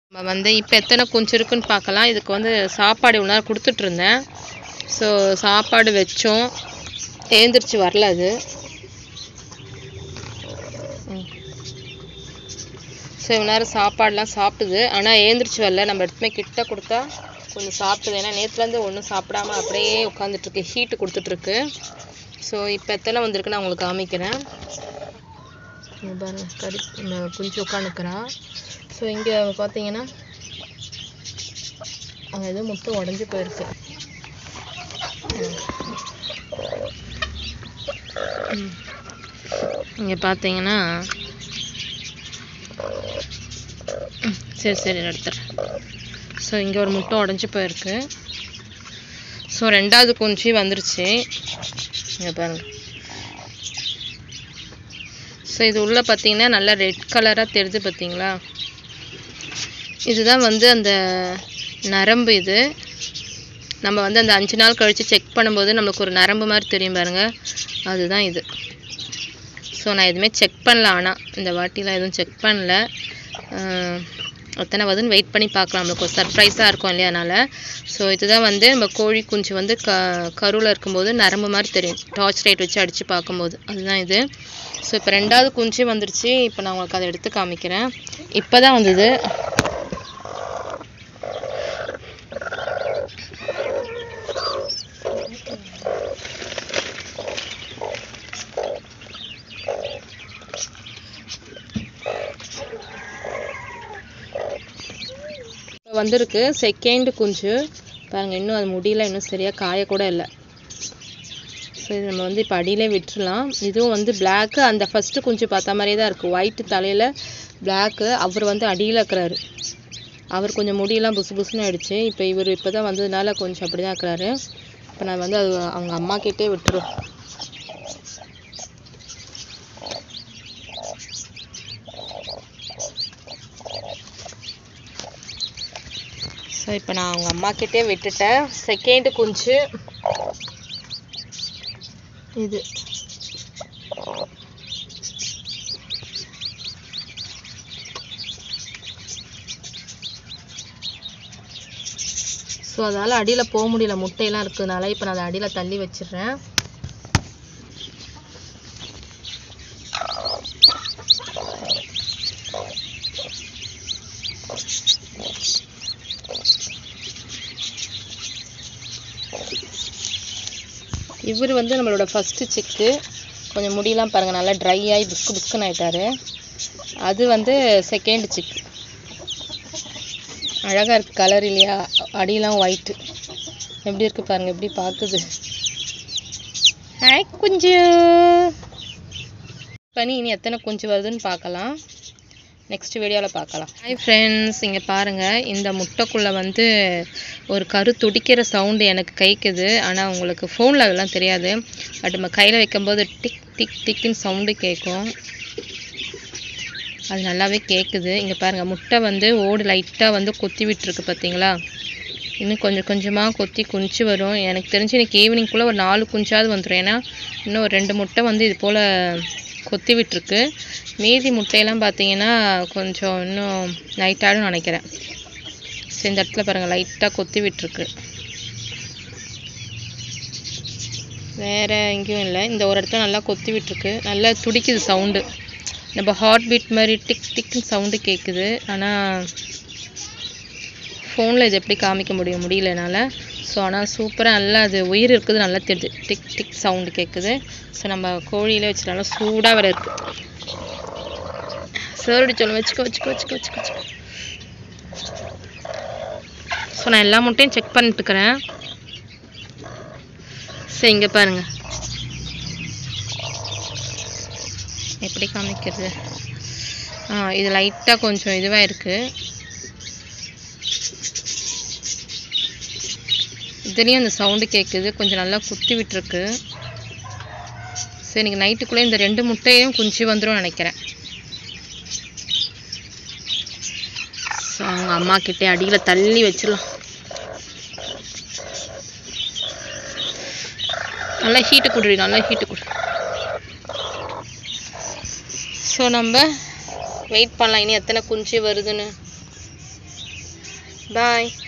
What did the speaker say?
நம்ம வந்து இப்போ எத்தனை குஞ்சு இருக்குன்னு பார்க்கலாம் இதுக்கு வந்து சாப்பாடு இவ்வளோ நேரம் கொடுத்துட்ருந்தேன் ஸோ சாப்பாடு வச்சோம் எழுந்திரிச்சு வரல அது ஸோ இவ்வளோ நேரம் சாப்பாடுலாம் சாப்பிட்டுது ஆனால் எழுந்திரிச்சு வரல நம்ம எடுத்துமே கிட்ட கொடுத்தா கொஞ்சம் சாப்பிட்டுது ஏன்னா நேற்றுலேருந்து ஒன்றும் சாப்பிடாம அப்படியே உட்காந்துட்ருக்கு ஹீட்டு கொடுத்துட்ருக்கு ஸோ இப்போ எத்தனை வந்திருக்கு நான் உங்களுக்கு காமிக்கிறேன் இங்க பாருங்க கறி இந்த குஞ்சு உட்காந்துக்கிறான் ஸோ இங்கே பார்த்தீங்கன்னா அங்கே எதுவும் முட்டை உடஞ்சி போயிருக்கு இங்கே பார்த்தீங்கன்னா ம், சரி சரி எடுத்துறேன் ஸோ இங்கே ஒரு முட்டை உடஞ்சி போயிருக்கு ஸோ ரெண்டாவது குஞ்சு வந்துருச்சு இங்கே பாருங்க ஸோ இது உள்ளே பார்த்தீங்கன்னா நல்லா ரெட் கலராக தெரியுது பார்த்தீங்களா இதுதான் வந்து அந்த நரம்பு இது நம்ம வந்து அந்த அஞ்சு நாள் கழித்து செக் பண்ணும்போது நம்மளுக்கு ஒரு நரம்பு மாதிரி தெரியும் பாருங்க அதுதான் இது ஸோ நான் எதுவுமே செக் பண்ணல ஆனால் இந்த வாட்டிலாம் எதுவும் செக் பண்ணல அஹ், எத்தனை வருதுன்னு வெயிட் பண்ணி பார்க்கலாம் நம்மளுக்கு ஒரு சர்ப்ரைஸாக இருக்கும் இல்லையா அதனால் ஸோ இதுதான் வந்து நம்ம கோழி குஞ்சு வந்து க கருவில் இருக்கும்போது நரம்பு மாதிரி தெரியும் டார்ச் லைட் வச்சு அடித்து பார்க்கும்போது அதுதான் இது ஸோ இப்போ ரெண்டாவது குஞ்சு வந்துருச்சு இப்போ நான் உங்களுக்கு அதை எடுத்து காமிக்கிறேன் இப்போ தான் வந்தது இப்போ வந்திருக்கு செகண்ட் குஞ்சு பாருங்க இன்னும் அது முடியல இன்னும் சரியாக காய கூட இல்லை ஸோ இது நம்ம வந்து இப்போ அடியிலே விட்டுறலாம் இதுவும் வந்து பிளாக்கு அந்த ஃபஸ்ட்டு குஞ்சு பார்த்த மாதிரியே தான் இருக்குது ஒயிட்டு தலையில் பிளாக்கு அவர் வந்து அடியில் இருக்கிறாரு அவர் கொஞ்சம் முடியெல்லாம் புசு புசுன்னு ஆயிடுச்சு இப்போ இவர் இப்போ தான் வந்ததுனால கொஞ்சம் அப்படி தான் இருக்கிறாரு இப்போ நான் வந்து அது அவங்க அம்மா கிட்டே விட்டுரும் ஸோ இப்போ நான் அவங்க அம்மா கிட்டே விட்டுட்டேன் செகண்ட் குஞ்சு இது ஸோ அதனால் அடியில் போக முடியல முட்டையெல்லாம் இருக்கிறதுனால இப்போ நான் அதை அடியில் தள்ளி வச்சிடுறேன் இவர் வந்து நம்மளோட ஃபஸ்ட்டு சிக்கு கொஞ்சம் முடியெல்லாம் பாருங்கள் நல்லா ட்ரை ஆகி புஸ்கு புஸ்குன்னு ஆயிட்டாரு அது வந்து செகண்ட் சிக்கு அழகாக இருக்குது கலர் இல்லையா அடியெல்லாம் ஒயிட்டு எப்படி இருக்கு பாருங்க எப்படி பார்க்குது ஹாய் குஞ்சு பண்ணி இனி எத்தனை குஞ்சு வருதுன்னு பார்க்கலாம் நெக்ஸ்ட் வீடியோவில் பார்க்கலாம் ஹாய் ஃப்ரெண்ட்ஸ் இங்கே பாருங்கள் இந்த முட்டைக்குள்ளே வந்து ஒரு கரு துடிக்கிற சவுண்டு எனக்கு கைக்குது ஆனால் உங்களுக்கு ஃபோனில் அதெல்லாம் தெரியாது பட் நம்ம கையில் வைக்கும்போது டிக் டிக் டிக்னு சவுண்டு கேட்கும் அது நல்லாவே கேட்குது இங்கே பாருங்கள் முட்டை வந்து ஓடு லைட்டாக வந்து கொத்தி விட்டுருக்கு பார்த்தீங்களா இன்னும் கொஞ்சம் கொஞ்சமாக கொத்தி குஞ்சு வரும் எனக்கு தெரிஞ்சு இன்னைக்கு ஈவினிங்குள்ளே ஒரு நாலு குஞ்சாவது வந்துடும் ஏன்னா இன்னும் ஒரு ரெண்டு முட்டை வந்து இது போல் கொத்தி விட்டுருக்கு மீதி முட்டையெல்லாம் பார்த்தீங்கன்னா கொஞ்சம் இன்னும் லைட்டாகவும் நினைக்கிறேன் சரி இந்த இடத்துல பாருங்கள் லைட்டாக கொத்தி விட்டுருக்கு வேற எங்கேயும் இல்லை இந்த ஒரு இடத்துல நல்லா கொத்தி விட்டுருக்கு நல்லா துடிக்குது சவுண்டு நம்ம ஹார்ட் பீட் மாதிரி டிக் டிக்னு சவுண்டு கேட்குது ஆனால் ஃபோனில் இது எப்படி காமிக்க முடியும் முடியல என்னால் ஸோ ஆனால் சூப்பராக நல்லா அது உயிர் இருக்குது நல்லா தெரியுது டிக் டிக் சவுண்டு கேட்குது ஸோ நம்ம கோழியிலே வச்சு நல்லா சூடாக வேறு இருக்குது சேரடி சொல்லு வச்சுக்கோ வச்சுக்கோ வச்சுக்கோ வச்சுக்கோ வச்சுக்கோ ஸோ நான் எல்லா முட்டையும் செக் பண்ணிட்டு இருக்கிறேன் சரி இங்கே பாருங்க எப்படி காமிக்கிறது ஆ இது லைட்டாக கொஞ்சம் இதுவாக இருக்குது இதுலேயும் அந்த சவுண்டு கேட்குது கொஞ்சம் நல்லா குத்தி விட்டுருக்கு சரி இன்னைக்கு நைட்டுக்குள்ளே இந்த ரெண்டு முட்டையும் குஞ்சு வந்துடும் நினைக்கிறேன் ஸோ அவங்க அம்மா கிட்டே அடியில் தள்ளி வச்சிடலாம் நல்லா ஹீட்டு குடுறி நல்லா ஹீட்டு குடு ஸோ நம்ம வெயிட் பண்ணலாம் இனி எத்தனை குஞ்சு வருதுன்னு பாய்